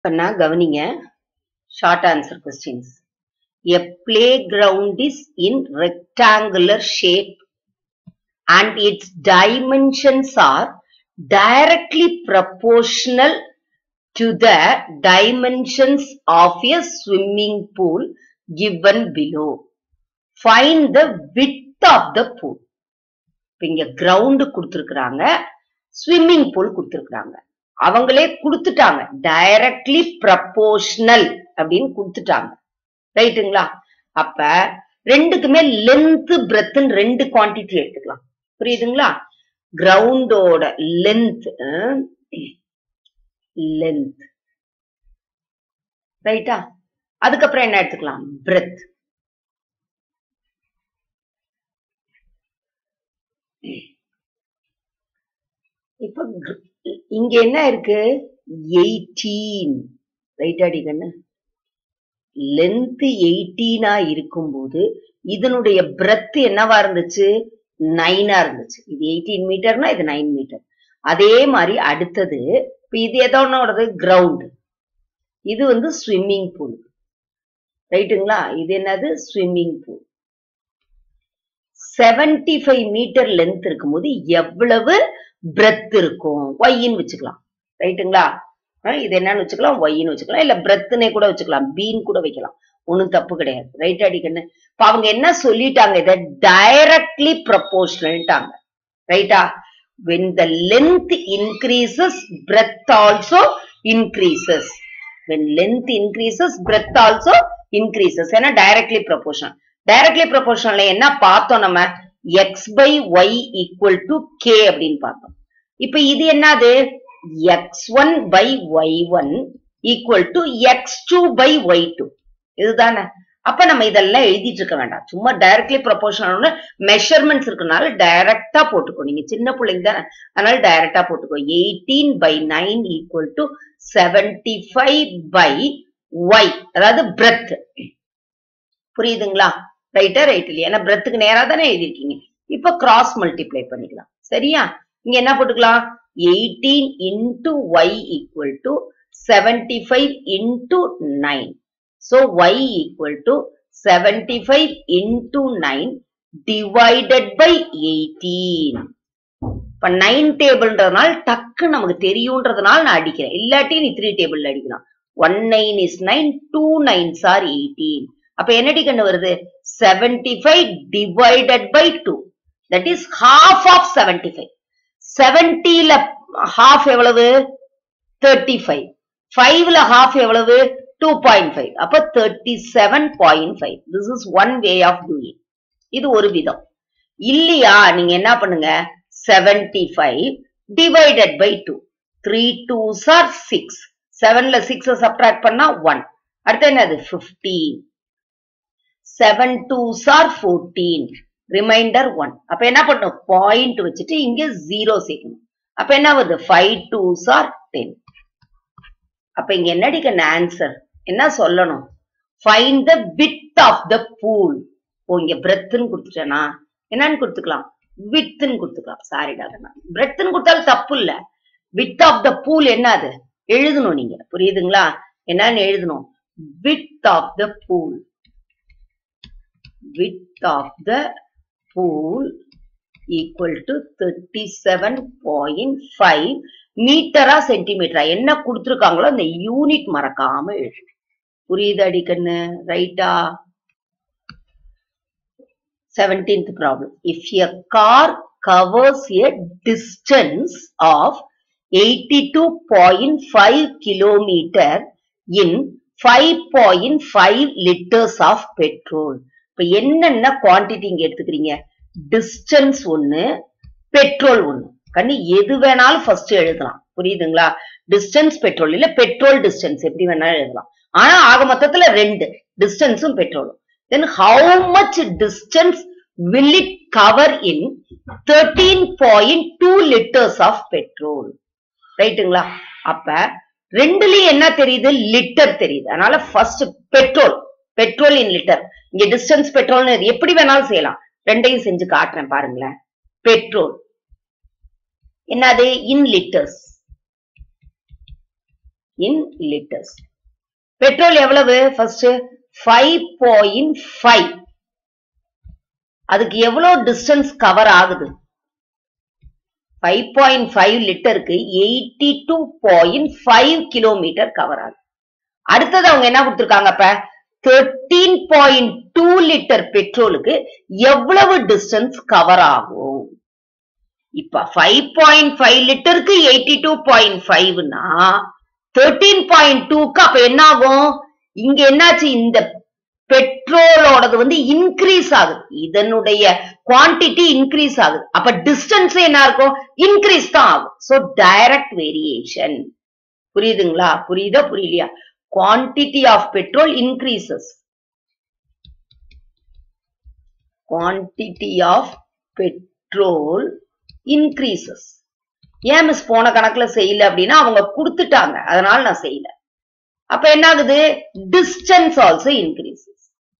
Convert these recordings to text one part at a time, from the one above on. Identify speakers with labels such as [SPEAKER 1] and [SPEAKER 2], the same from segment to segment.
[SPEAKER 1] பண்ணா கவனிங்க short answer questions a playground is in rectangular shape and its dimensions are directly proportional to the dimensions of a swimming pool given below find the width of the pool இப்ப இங்க ground கொடுத்திருக்கிறாங்க swimming pool கொடுத்திருக்கிறாங்க அவங்களே கொடுத்துட்டாங்க directly proportional அப்படின்னு கொடுத்துட்டாங்க ரைட்டுங்களா அப்ப ரெண்டுக்குமே லென்த் பிரெத்துன்னு ரெண்டு குவான்டிட்டி எடுத்துக்கலாம் புரியுதுங்களா கிரவுண்டோட லென்த் லென்த் ரைட்டா அதுக்கப்புறம் என்ன எடுத்துக்கலாம் பிரெத் இப்ப இங்க என்ன இருக்கு எயிட்டீன் ரைட் அடி கண்ணு லென்த் எயிட்டீனா இருக்கும்போது இதனுடைய பிரெத் என்னவா இருந்துச்சு நைனா இருந்துச்சு இது எயிட்டீன் மீட்டர்னா இது நைன் மீட்டர் அதே மாதிரி அடுத்தது இப்ப இது எதோனோடது கிரவுண்ட் இது வந்து ஸ்விம்மிங் பூல் ரைட்டுங்களா இது என்னது swimming pool seventy five metre length இருக்கும்போது எவ்வளவு பிரெத் இருக்கும் ஒய்ன்னு வச்சுக்கலாம் ரைட்டுங்களா இது என்னன்னு வச்சுக்கலாம் ஒய்ன்னு வச்சுக்கலாம் இல்ல பிரெத்துனே கூட வச்சுக்கலாம் பீன் கூட வைக்கலாம் ஒண்ணும் தப்பு கிடையாது ரைட் அடிக்கன்னு இப்ப அவங்க என்ன சொல்லிட்டாங்க இத டைரக்ட்லி ப்ரப்போர்ஷனல்ட்டாங்க ரைட்டா when the length increases breadth also increases when length increases breadth also increases ஏன்னா டைரக்ட்லி ப்ரொபோர்ஷனல் டைரக்ட்லி ப்ரொபோர்ஷனல்ல என்ன பார்த்தோம் நம்ம X by Y equal to K அப்படின்னு பார்த்தோம் இப்ப இது என்னது X one by Y one equal to X two by Y two இதுதானே அப்ப நம்ம இதெல்லாம் எழுதிட்டு இருக்க வேண்டாம் சும்மா டைரக்ட்லி ப்ரொபோர்ஷனல் மெஷர்மெண்ட்ஸ் இருக்கனால டைரக்டா போட்டுக்கோ நீங்க சின்ன பிள்ளைங்க தானே அதனால டைரக்டா போட்டுக்கோ eighteen by nine equal to seventy five by Y அதாவது பிரெத் புரியுதுங்களா ரைட்டா ரைட் இல்லையா ஏன்னா பிரெத்துக்கு நேரா தானே எழுதிருக்கீங்க இப்ப கிராஸ் மல்டிப்ளை பண்ணிக்கலாம் சரியா இங்க என்ன போட்டுக்கலாம் eighteen into y equal to seventy five into nine so y equal to seventy five into nine divided by eighteen இப்ப நைன் டேபிள்ன்றதுனால டக்கு நமக்கு தெரியும்ன்றதுனால நான் அடிக்கிறேன் இல்லாட்டி நீ த்ரீ டேபிள்ல அடிக்கலாம் one nine is nine two nines are eighteen அப்ப என்னடி கண்ணு வருது seventy five divided by two that is half of seventy five செவன்டில ஹாஃப் எவ்வளவு தேர்ட்டி ஃபைவ் ஃபைவ்ல ஹாஃப் எவ்வளவு டூ பாயிண்ட் ஃபைவ் அப்ப thirty seven point five this is one way of doing இது ஒரு விதம் இல்லையா நீங்க என்ன பண்ணுங்க seventy five divided by two three twos are six செவன்ல சிக்ஸ் சப்ட்ராக்ட் பண்ணா ஒன் அடுத்து என்னது fifteen seven twos are fourteen reminder one அப்ப என்ன பண்ணும் பாயிண்ட் வச்சுட்டு இங்க ஜீரோ சேர்க்கணும் அப்ப என்ன வருது ஃபைவ் டூஸ் ஆர் டென் அப்ப இங்க என்னடிக்க ஆன்சர் என்ன சொல்லணும் find the width of the pool ஓ இங்க பிரெத்துன்னு கொடுத்துட்டேனா என்னன்னு கொடுத்துக்கலாம் வித்துன்னு கொடுத்துக்கலாம் சாரிடா பிரெத்துன்னு கொடுத்தாலும் தப்பு இல்ல வித் ஆஃப் த பூல் என்ன அது எழுதணும் நீங்க புரியுதுங்களா என்னன்னு எழுதணும் width of the pool width of the pool equal to 37.5 மீட்டரா சென்டிமீட்டரா என்ன கொடுத்துருக்காங்களோ அந்த யூனிட் மறக்காம எழுது புரியுது அடிக்கண்ணு ரைட்டா seventeenth problem if a car covers a distance of eighty two point five kilometre in five point five litres of petrol இப்ப என்னென்ன குவான்டிட்டி இங்க எடுத்துக்கிறீங்க டிஸ்டன்ஸ் ஒண்ணு பெட்ரோல் ஒண்ணு கண்ணு எது வேணாலும் ஃபர்ஸ்ட் எழுதலாம் புரியுதுங்களா டிஸ்டன்ஸ் பெட்ரோல் இல்ல பெட்ரோல் டிஸ்டன்ஸ் எப்படி வேணாலும் எழுதலாம் ஆனா ஆக மொத்தத்துல ரெண்டு டிஸ்டன்ஸும் பெட்ரோலும் then how much distance will it cover in thirteen point two litres of petrol ரைட்டுங்களா அப்ப ரெண்டுலயும் என்ன தெரியுது லிட்டர் தெரியுது அதனால first petrol petrol in litre இங்க டிஸ்டன்ஸ் பெட்ரோல்னு எப்படி வேணாலும் செய்யலாம் ரெண்டையும் செஞ்சு காட்டுறேன் பாருங்களேன் பெட்ரோல் என்னது in litres in litres petrol எவ்வளவு ஃபர்ஸ்ட் ஃபைவ் பாயிண்ட் ஃபைவ் அதுக்கு எவ்வளவு டிஸ்டன்ஸ் கவர் ஆகுது ஃபைவ் பாயிண்ட் ஃபைவ் லிட்டருக்கு eighty two point five kilometre cover ஆகுது அடுத்தது அவங்க என்ன கொடுத்துருக்காங்க இப்ப தேர்ட்டீன் பாயிண்ட் டூ லிட்டர் பெட்ரோலுக்கு எவ்வளவு டிஸ்டன்ஸ் கவர் ஆகும் இப்ப ஃபைவ் பாயிண்ட் ஃபைவ் லிட்டருக்கு எயிட்டி டூ பாயிண்ட் ஃபைவ்னா தேர்ட்டீன் பாயிண்ட் டூக்கு அப்ப என்ன ஆகும் இங்க என்னாச்சு இந்த பெட்ரோலோடது வந்து இன்க்ரீஸ் ஆகுது இதனுடைய குவான்டிட்டி இன்க்ரீஸ் ஆகுது அப்ப டிஸ்டன்ஸ் என்ன இருக்கும் இன்க்ரீஸ் தான் ஆகும் சோ டைரக்ட் வேரியேஷன் புரியுதுங்களா புரியுதா புரியலையா quantity of petrol increases quantity of petrol increases ஏன் மிஸ் போன கணக்குல செய்யல அப்படின்னா அவங்க கொடுத்துட்டாங்க அதனால நான் செய்யல அப்ப என்ன ஆகுது distance also increases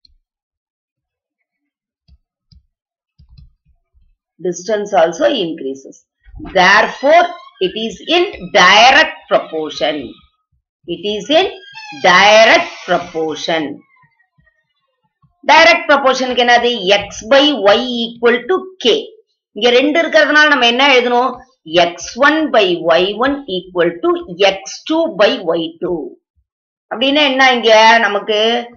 [SPEAKER 1] distance also increases therefore it is in direct proportion it is in direct proportion direct proportionக்கு என்னது x by y equal to k இங்க ரெண்டு இருக்கிறதுனால நம்ம என்ன எழுதணும் x1 by y1 equal to x2 by y2 அப்படின்னா என்ன இங்க நமக்கு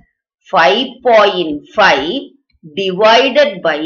[SPEAKER 1] 5.5 divided by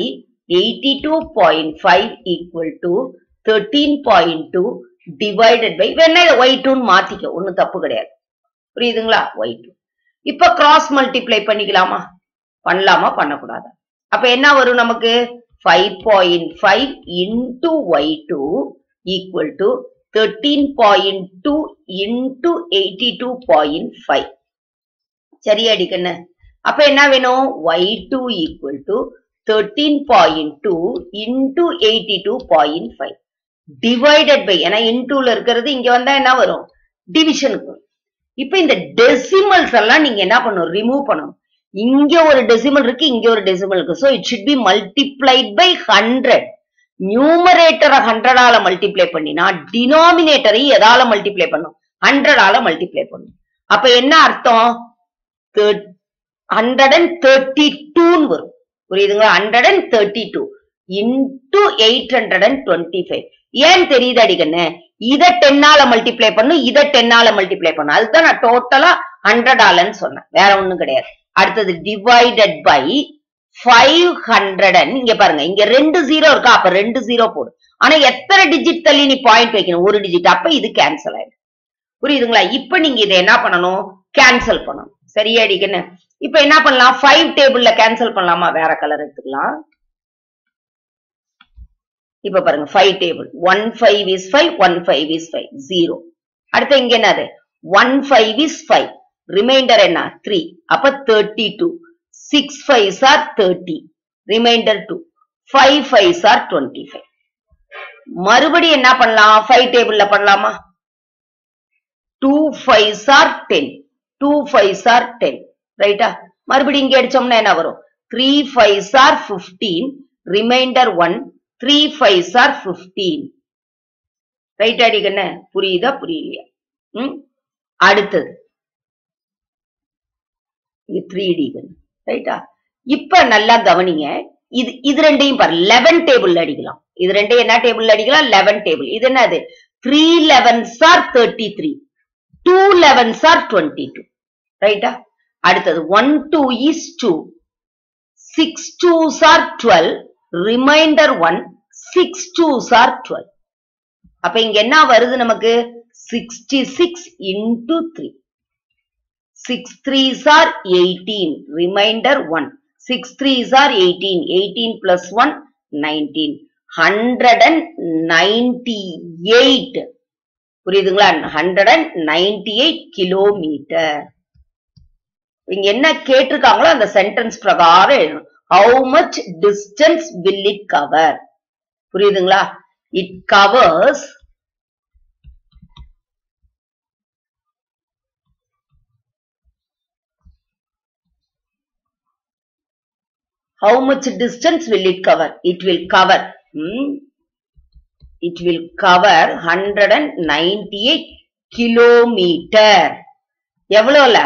[SPEAKER 1] 82.5 equal to 13.2 divided by வேணா இதை y2 ன்னு மாத்திக்க ஒண்ணும் தப்பு கிடையாது புரியுதுங்களா y2 இப்ப கிராஸ் மல்டிப்ளை பண்ணிக்கலாமா பண்ணலாமா பண்ணக்கூடாதா அப்ப என்ன வரும் நமக்கு 5.5 into y2 equal to 13.2 into 82.5 சரியாடி கண்ணு அப்ப என்ன வேணும் y2 equal to 13.2 into 82.5 divided by ஏன்னா இன்டூல இருக்கிறது இங்க வந்தா என்ன வரும் டிவிஷனுக்கு இப்ப இந்த டெசிமல்ஸ் எல்லாம் நீங்க என்ன பண்ணணும் ரிமூவ் பண்ணணும் இங்க ஒரு டெசிமல் இருக்கு இங்க ஒரு டெசிமல் இருக்கு so it should be multiplied by hundred நியூமரேட்டரை ஹண்ட்ரடால மல்டிப்ளை பண்ணினா டினாமினேட்டரை எதால மல்டிப்ளை பண்ணும் ஹண்ட்ரடால மல்டிப்ளை பண்ணும் அப்ப என்ன அர்த்தம் ஹண்ட்ரட் அண்ட் தேர்ட்டி டூன்னு வரும் புரியுதுங்களா hundred and thirty two into eight hundred and twenty five ஏன் தெரியுது அடிக்கண்ணு இத டென்னால மல்டிப்ளை பண்ணும் இத டென்னால மல்டிப்ளை பண்ணும் அதுதான் நான் டோட்டலா ஹண்ட்ரட் ஆலன்னு சொன்னேன் வேற ஒண்ணும் கிடையாது அடுத்தது டிவைடட் பை ஃபைவ் ஹண்ட்ரட் இங்க பாருங்க இங்க ரெண்டு ஜீரோ இருக்கா அப்ப ரெண்டு ஜீரோ போடு ஆனா எத்தனை டிஜிட் தள்ளி நீ பாயிண்ட் வைக்கணும் ஒரு டிஜிட் அப்ப இது கேன்சல் ஆயிடும் புரியுதுங்களா இப்ப நீங்க இதை என்ன பண்ணணும் கேன்சல் பண்ணணும் சரியா அடிக்கன்னு இப்ப என்ன பண்ணலாம் ஃபைவ் டேபிள்ல கேன்சல் பண்ணலாமா வேற கலர் எடுத்துக்கலாம் இப்ப பாருங்க five table one five is five one five is five zero அடுத்து இங்க என்னது one five is five remainder என்ன த்ரீ அப்ப thirty two six five are thirty remainder two five five are twenty five மறுபடியும் என்ன பண்ணலாம் ஃபைவ் டேபிள்ல பண்ணலாமா two five are ten two five are ten ரைட்டா மறுபடியும் இங்க அடிச்சோம்னா என்ன வரும் three five are fifteen remainder one three five are fifteen right அடிக்கண்ண புரியுதா புரியலையா ம் அடுத்தது இங்க த்ரீ டிகன் ரைட்டா இப்ப நல்லா கவனிங்க இது இது ரெண்டையும் பாரு லெவன் டேபிள் அடிக்கலாம் இது ரெண்டையும் என்ன டேபிள் அடிக்கலாம் லெவன் டேபிள் இது என்னது three elevens are thirty three two elevens are twenty two ரைட்டா அடுத்தது one two is two six twos are twelve remainder one six twos are twelve அப்ப இங்க என்ன வருது நமக்கு sixty six into three six threes are eighteen remainder one six threes are eighteen eighteen plus one nineteen hundred and ninety eight புரியுதுங்களா hundred and ninety eight kilometre இங்க என்ன கேட்டிருக்காங்களோ அந்த சென்டென்ஸ் பிரகாரம் எழுதணும் how much distance will it cover புரியுதுங்களா it covers how much distance will it cover it will cover hmm? it will cover 198 kilometre எவ்வளோல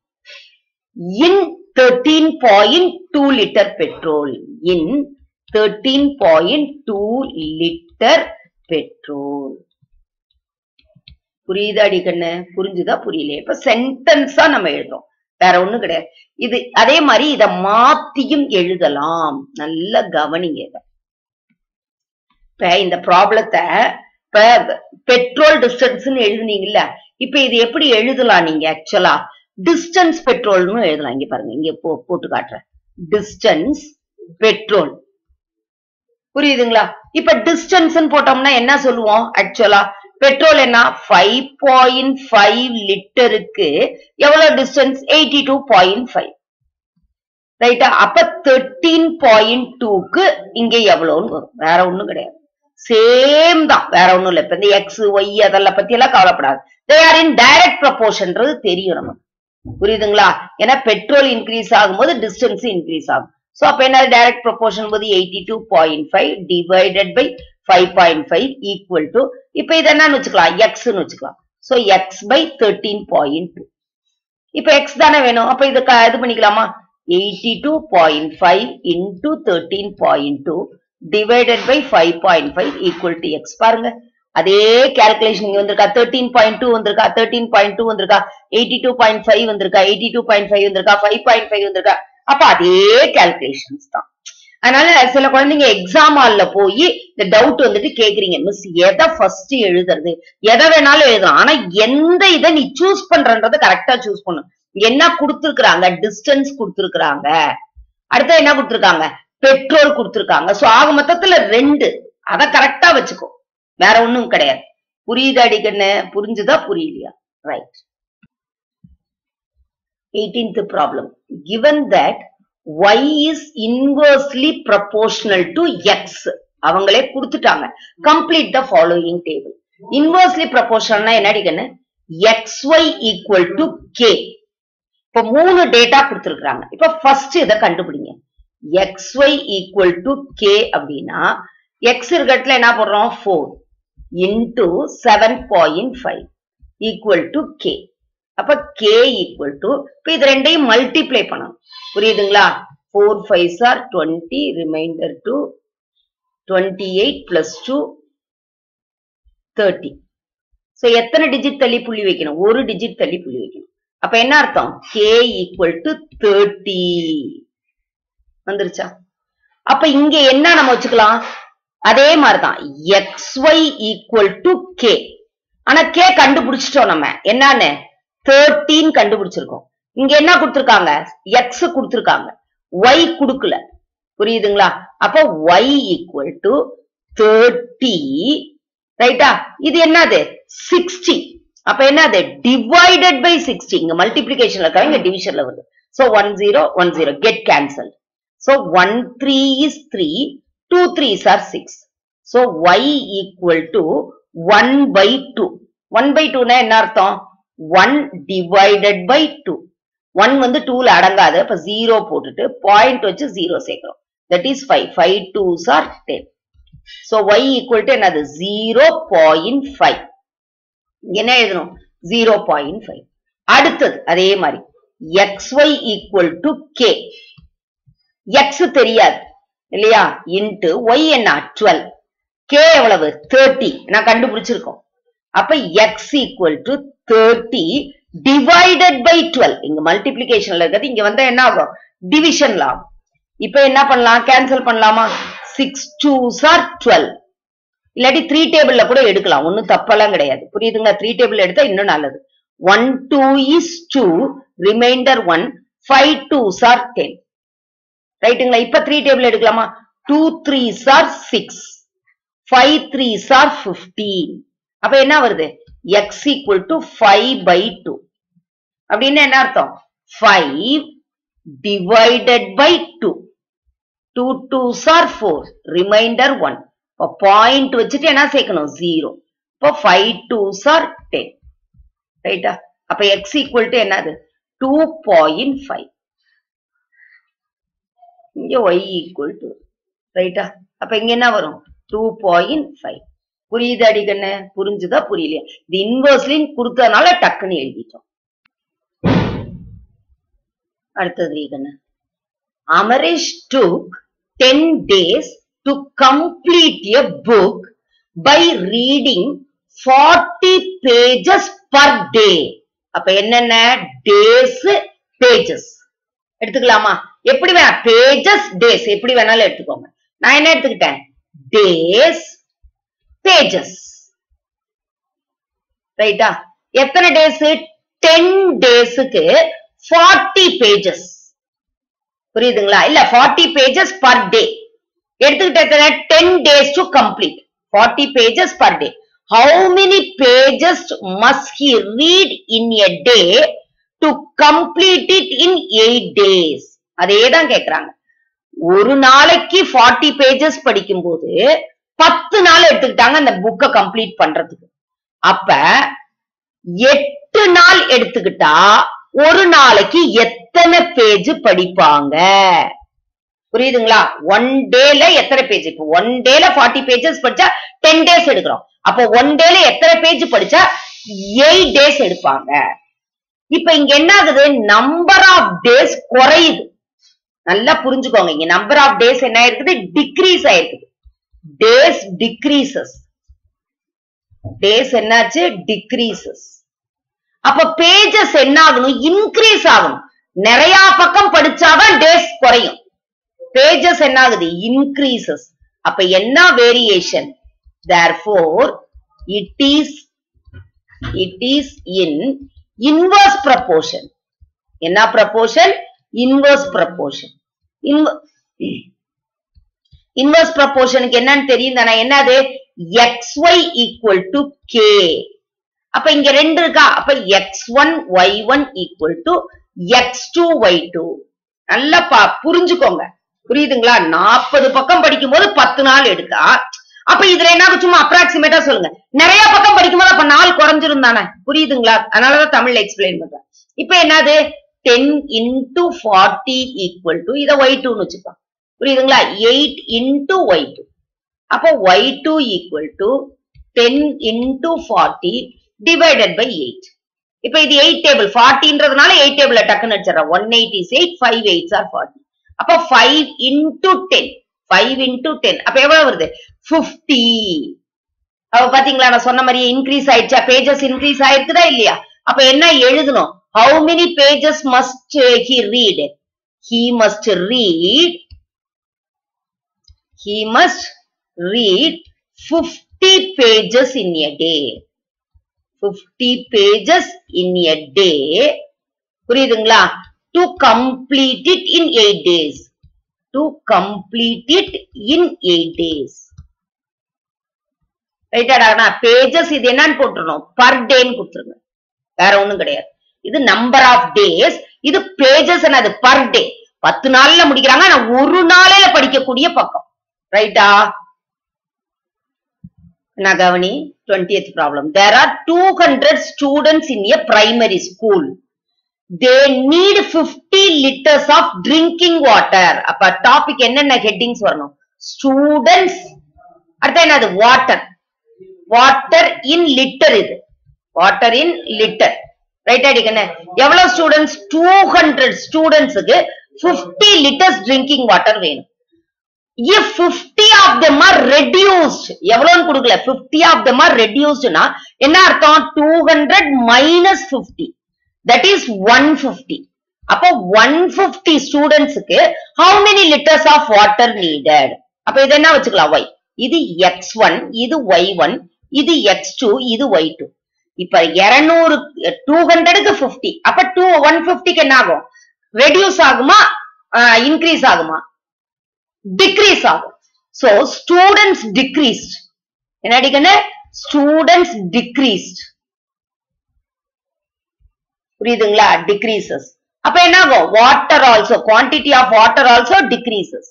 [SPEAKER 1] in thirteen point two litre petrol in thirteen point two litre petrol புரியுதா அடிக்கண்ணு புரிஞ்சுதா புரியலையே இப்ப சென்டென்ஸா நம்ம எழுதுறோம் வேற ஒண்ணும் கிடையாது இது அதே மாதிரி இத மாத்தியும் எழுதலாம் நல்ல கவனிங்க இத இப்ப இந்த ப்ராப்ளத்தை இப்ப பெட்ரோல் டிஸ்டன்ஸ்னு எழுதுனீங்கல்ல இப்ப இது எப்படி எழுதலாம் நீங்க ஆக்சுவலா டிஸ்டன்ஸ் பெட்ரோல்னு எழுதலாம் இங்க பாருங்க இங்க போ போட்டு காட்டுறேன் டிஸ்டன்ஸ் பெட்ரோல் புரியுதுங்களா இப்ப டிஸ்டன்ஸ் போட்டோம்னா என்ன சொல்லுவோம் ஆக்சுவலா பெட்ரோல் என்ன ஃபைவ் பாயிண்ட் ஃபைவ் லிட்டருக்கு எவ்வளவு distance eighty two point five ரைட்டா அப்ப தேர்ட்டீன் பாயிண்ட் டூக்கு இங்க எவ்வளவுன்னு வரும் வேற ஒண்ணும் கிடையாது சேம் தான் வேற ஒண்ணும் இல்ல இப்ப இந்த எக்ஸ் ஒய் அதெல்லாம் பத்தி எல்லாம் கவலைப்படாது தே ஆர் இன் டைரக்ட் ப்ரப்போர்ஷன்றது தெரியும் நமக்கு புரியுதுங்களா ஏன்னா பெட்ரோல் இன்க்ரீஸ் ஆகும்போது டிஸ்டன்ஸ் இன்க்ரீஸ் ஆகும் சோ அப்ப என்ன டைரக்ட் ப்ரொபோர்ஷன் போது eighty two point five divided by five point five equal to இப்ப இது என்னன்னு வச்சுக்கலாம் எக்ஸ்னு வச்சுக்கலாம் so x by thirteen point two இப்ப எக்ஸ் தானே வேணும் அப்ப இது க- இது பண்ணிக்கலாமா eighty two point five into thirteen point two divided by five point five equal to x பாருங்க அதே கால்குலேஷன் இங்க வந்திருக்கா தேர்ட்டீன் பாயிண்ட் டூ வந்திருக்கா தேர்ட்டீன் பாயிண்ட் டூ வந்திருக்கா எயிட்டி டூ பாயிண்ட் ஃபைவ் வந்திருக்கா எயிட்டி டூ பாயிண்ட் ஃபைவ் வந்திருக்கா five point five வந்திருக்கா அப்ப அதே கால்குலேஷன்ஸ் தான் அதனால சில குழந்தைங்க எக்ஸாம் ஹால்ல போய் இந்த டவுட் வந்துட்டு கேக்குறீங்க மிஸ் எதை ஃபர்ஸ்ட் எழுதுறது எதை வேணாலும் எழுதலாம் ஆனா எந்த இதை நீ சூஸ் பண்றன்றத கரெக்டா சூஸ் பண்ணும் என்ன கொடுத்திருக்காங்க டிஸ்டன்ஸ் கொடுத்திருக்காங்க அடுத்து என்ன கொடுத்திருக்காங்க பெட்ரோல் கொடுத்திருக்காங்க சோ ஆக மொத்தத்துல ரெண்டு அத கரெக்டா வச்சுக்கோ வேற ஒண்ணும் கிடையாது புரியுதா அடிக்கண்ணு புரிஞ்சுதா புரியலையா right 18th problem given that y is inversely proportional to x அவங்களே கொடுத்துட்டாங்க complete the following table inversely proportionalனா என்ன அடிக்கண்ணு xy equal to k இப்ப மூணு டேட்டா கொடுத்திருக்காங்க இப்ப ஃபர்ஸ்ட் இத கண்டுபிடிங்க xy equal to k அப்படின்னா x இருக்கட்டுல என்ன போடுறோம் 4 into 7.5 equal to k அப்ப k equal to இப்ப இது ரெண்டையும் மல்டிப்ளை பண்ணணும் புரியுதுங்களா four five are twenty remainder two twenty eight plus two thirty so எத்தனை டிஜிட் தள்ளி புள்ளி வைக்கணும் ஒரு டிஜிட் தள்ளி புள்ளி வைக்கணும் அப்ப என்ன அர்த்தம் k ஈக்குவல் டு தேர்ட்டி வந்துருச்சா அப்ப இங்க என்ன நம்ம வச்சுக்கலாம் அதே மாதிரிதான் xy ஈக்குவல் டு கே ஆனா கே கண்டுபிடிச்சிட்டோம் நம்ம என்னன்னு தேர்ட்டீன் கண்டுபிடிச்சிருக்கோம் இங்க என்ன கொடுத்திருக்காங்க எக்ஸ் கொடுத்திருக்காங்க ஒய் கொடுக்கல புரியுதுங்களா அப்ப ஒய் ஈக்குவல் டு தேர்ட்டி ரைட்டா இது என்னது சிக்ஸ்டி அப்ப என்னது டிவைடட் பை சிக்ஸ்டி இங்க மல்டிபிளிகேஷன்ல இருக்காங்க இங்க டிவிஷன்ல வருது so one zero one zero get cancel so one three is three two threes are six so y equal to one by two one by டூனா என்ன அர்த்தம் one divided by two one வந்து டூல அடங்காது அப்ப ஜீரோ போட்டுட்டு point வச்சு zero சேர்க்கிறோம் that is five five twos are ten so y equal to என்னது ஜீரோ பாயிண்ட் ஃபைவ் என்ன எழுதணும் ஜீரோ பாயிண்ட் ஃபைவ் அடுத்தது அதே மாதிரி x y equal to k x தெரியாது இல்லையா இன்ட்டு ஒய் என்ன டுவெல் கே எவ்வளவு தேர்ட்டி நான் கண்டுபிடிச்சிருக்கோம் அப்ப x equal to thirty divided by twelve இங்க மல்டிபிளிகேஷன்ல இருக்கிறது இங்க வந்தா என்ன ஆகும் டிவிஷன்ல ஆகும் இப்ப என்ன பண்ணலாம் கேன்சல் பண்ணலாமா சிக்ஸ் டூஸ் ஆர் டுவெல் இல்லாட்டி த்ரீ டேபிள்ல கூட எடுக்கலாம் ஒன்னும் தப்பெல்லாம் கிடையாது புரியுதுங்களா த்ரீ டேபிள் எடுத்தா இன்னும் நல்லது one two is two remainder one five twos are ten ரைட்டுங்களா இப்ப த்ரீ டேபிள் எடுக்கலாமா two threes are six five threes are fifteen அப்ப என்ன வருது x equal to five by two அப்படின்னு என்ன அர்த்தம் five divided by two two twos are four remainder one இப்போ பாயிண்ட் வச்சுட்டு என்ன சேர்க்கணும் ஜீரோ இப்போ ஃபைவ் டூஸ் ஆர் டென் ரைட்டா அப்ப எக்ஸ் ஈக்குவல் டு என்னது டூ பாயிண்ட் ஃபைவ் இங்க ஒய் ஈக்குவல் டு ரைட்டா அப்ப இங்க என்ன வரும் டூ பாயிண்ட் ஃபைவ் புரியுது அடிக்கண்ணு புரிஞ்சுதா புரியலையா இது இன்வர்ஸ்லின் கொடுத்ததுனால டக்குன்னு எழுதிட்டோம் அடுத்தது ரீகண்ணு Amaresh took ten days to complete a book by reading forty pages per day அப்ப என்னென்ன டேஸ் பேஜஸ் எடுத்துக்கலாமா எப்படி வேணா பேஜஸ் டேஸ் எப்படி வேணாலும் எடுத்துக்கோங்க நான் என்ன எடுத்துக்கிட்டேன் டேஸ் பேஜஸ் ரைட்டா எத்தனை டேஸ் டென் டேஸுக்கு ஃபார்ட்டி பேஜஸ் புரியுதுங்களா இல்ல ஃபார்ட்டி பேஜஸ் பர் டே எடுத்துக்கிட்ட ten days to complete forty pages per day how many pages must he read in a day to complete it in eight days அதே தான் கேக்குறாங்க ஒரு நாளைக்கு forty pages படிக்கும்போது பத்து நாள் எடுத்துக்கிட்டாங்க அந்த புக்கை கம்ப்ளீட் பண்றதுக்கு அப்ப எட்டு நாள் எடுத்துக்கிட்டா ஒரு நாளைக்கு எத்தனை பேஜ் படிப்பாங்க புரியுதுங்களா ஒன் டேல எத்தனை பேஜ் இப்போ ஒன் டேல ஃபார்ட்டி பேஜஸ் படிச்சா டென் டேஸ் எடுக்கிறோம் அப்போ ஒன் டேல எத்தனை பேஜ் படிச்சா எயிட் டேஸ் எடுப்பாங்க இப்ப இங்க என்ன ஆகுது நம்பர் ஆஃப் டேஸ் குறையுது நல்லா புரிஞ்சுக்கோங்க இங்க நம்பர் ஆஃப் டேஸ் என்ன ஆயிருக்குது டிக்ரீஸ் ஆயிருக்குது டேஸ் டிக்ரீசஸ் டேஸ் என்னாச்சு டிக்ரீசஸ் அப்ப பேஜஸ் என்ன ஆகணும் இன்க்ரீஸ் ஆகணும் நிறைய பக்கம் படிச்சாதான் டேஸ் குறையும் பேஜஸ் என்ன ஆகுது இன்க்ரீசஸ் அப்ப என்ன variation therefore it is it is in inverse proportion என்ன proportion inverse proportion Inv- inverse proportionக்கு என்னன்னு தெரியும் தானே என்னது xy equal to k அப்ப இங்க ரெண்டு இருக்கா அப்ப x one y one equal to X two y two நல்லா பா புரிஞ்சுக்கோங்க புரியுதுங்களா நாற்பது பக்கம் படிக்கும் போது பத்து நாள் எடுக்கா அப்ப இதுல என்ன சும்மா அப்ராக்சிமேட்டா சொல்லுங்க நிறைய பக்கம் படிக்கும்போது அப்ப நாள் குறைஞ்சிரும் தானே புரியுதுங்களா அதனாலதான் தமிழ்ல எக்ஸ்பிளைன் பண்றேன் இப்ப என்னது ten into forty equal to இதை ஒய் டூன்னு வச்சுக்கலாம் புரியுதுங்களா எயிட் இன்டூ ஒய் டூ அப்போ y two equal to ten into forty divided by eight இப்ப இது எயிட் டேபிள் ஃபார்ட்டின்றதுனால எயிட் டேபிள் டக்குன்னு வச்சிடறேன் one eight is eight five eights are forty அப்ப five into ten five into ten அப்ப எவ்வளவு வருது பிப்டி அப்ப பாத்தீங்களா நான் சொன்ன மாதிரி இன்க்ரீஸ் ஆயிடுச்சா பேஜஸ் இன்க்ரீஸ் ஆயிருக்குதா இல்லையா அப்ப என்ன எழுதணும் how many pages must he read he must read he must read 50 pages in a day 50 pages in a day புரியுதுங்களா to complete it in 8 days to complete it in 8 days ரைட்டாடா pages இது என்னன்னு போட்டுருணும் per டேன்னு கொடுத்துருங்க வேற ஒண்ணும் கிடையாது இது நம்பர் ஆஃப் டேஸ் இது பேஜஸ் என்னது பர் டே பத்து நாள்ல முடிக்கிறாங்க ஆனா ஒரு நாளையில படிக்கக்கூடிய பக்கம் ரைட்டா நான் கவனி twentieth problem there are two hundred students in a primary school they need fifty litres of drinking water அப்ப டாபிக் என்னென்ன ஹெட்டிங்ஸ் வரணும் ஸ்டூடெண்ட்ஸ் அடுத்து என்னது வாட்டர் வாட்டர் இன் லிட்டர் இது வாட்டர் இன் லிட்டர் ரைட் அடிக்கண்ணே எவ்வளவு ஸ்டூடெண்ட்ஸ் டூ ஹண்ட்ரட் ஸ்டூடெண்ட்ஸுக்கு fifty litres drinking water வேணும் if 50 of them are reduced எவ்வளவுன்னு கொடுக்கல 50 of them are reducedனா என்ன அர்த்தம் 200 minus 50 that is 150 அப்போ 150 ஸ்டூடெண்ட்ஸ்க்கு how many liters of water needed அப்ப இது என்ன வச்சுக்கலாம் y இது x1 இது y1 இது x2 இது y2 இப்ப 200 200க்கு 50 அப்ப 2 150க்கு என்ன ஆகும் ரெடியூஸ் ஆகுமா இன்க்ரீஸ் ஆகுமா டிக்ரீஸ் ஆகும் சோ ஸ்டூடெண்ட்ஸ் டிக்ரீஸ்ட் என்ன அடிக்கணும் ஸ்டூடெண்ட்ஸ் டிக்ரீஸ்ட் புரியுதுங்களா டிக்ரீசஸ் அப்ப என்ன ஆகும் water also quantity of water also decreases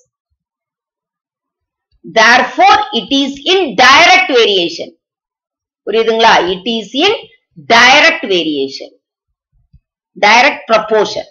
[SPEAKER 1] therefore it is in direct variation புரியுதுங்களா it is in direct variation direct proportion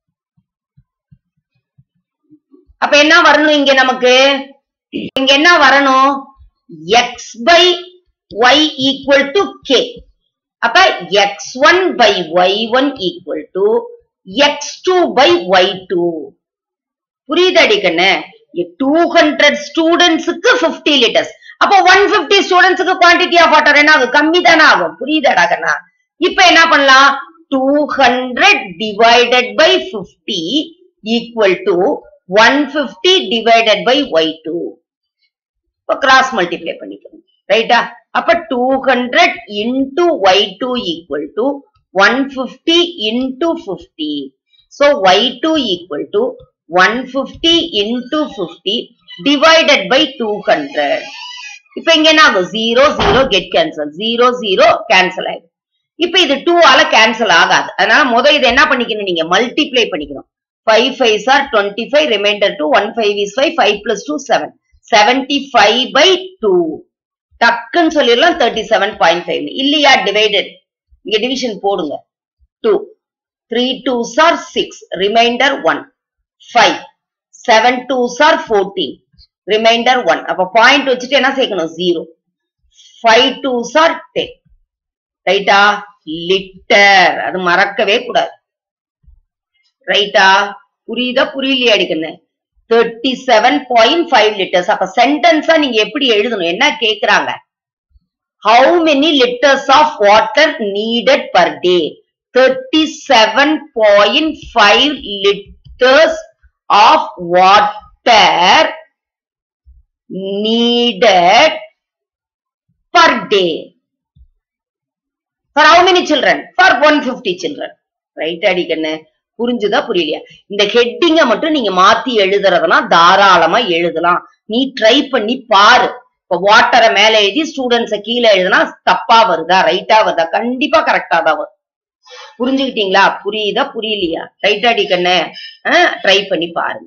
[SPEAKER 1] அப்ப என்ன வரணும் இங்க நமக்கு இங்க என்ன வரணும் x by Y equal to k அப்ப x one by Y one equal to X two by Y two புரியுதாடி கண்ணு டூ ஹண்ட்ரட் ஸ்டூடெண்ட்ஸுக்கு பிப்டி லிட்டர்ஸ் அப்போ ஒன் பிப்டி ஸ்டூடெண்ட்ஸுக்கு குவான்டிட்டி ஆஃப் வாட்டர் என்ன ஆகும் கம்மி தானே ஆகும் புரியுதாடா கண்ணா இப்ப என்ன பண்ணலாம் two hundred divided by fifty equal to one fifty divided by Y two இப்போ கிராஸ் மல்டிப்ளை பண்ணிக்கணும் ரைட்டா அப்ப two hundred into Y two equal to one fifty into fifty so Y two equal to one fifty into fifty divided by two hundred இப்ப இங்க என்ன ஆகும் zero zero get cancel zero zero cancel ஆயிடும் இப்ப இது two ஆல cancel ஆகாது அதனால முத இது என்ன பண்ணிக்கணும் நீங்க மல்டிப்ளை பண்ணிக்கணும் five five are twenty five reminder two one five is five five plus two seven seventy five by two டக்குன்னு சொல்லிடலாம் தேர்ட்டி செவன் பாயிண்ட் ஃபைவ் இல்லையா டிவைடட் இங்க டிவிஷன் போடுங்க two three two are six reminder one five seven two are fourteen reminder one அப்ப point வச்சுட்டு என்ன சேர்க்கணும் zero five two are ten ரைட்டா லிட்டர் அது மறக்கவே கூடாது ரைட்டா புரியுதா புரியலையா அடிக்கணும் thirty seven point five litres அப்ப சென்டென்ஸா நீங்க எப்படி எழுதணும் என்ன கேக்குறாங்க how many litres of water needed per day thirty seven point five litres of water needed per day. For how many children? For 150 children. Right அடிக்கண்ணு புரிஞ்சுதா புரியலையா இந்த ஹெட்டிங்க மட்டும் நீங்க மாத்தி எழுதுறதுனா தாராளமா எழுதலாம் நீ ட்ரை பண்ணி பாரு இப்ப வாட்டரை மேல எழுதி ஸ்டூடெண்ட்ஸ கீழே எழுதுனா தப்பா வருதா ரைட்டா வருதா கண்டிப்பா கரெக்டா தான் வரும் புரிஞ்சுக்கிட்டீங்களா புரியுதா புரியலையா ரைட் அடிக்கண்ணு ட்ரை பண்ணி பாருங்க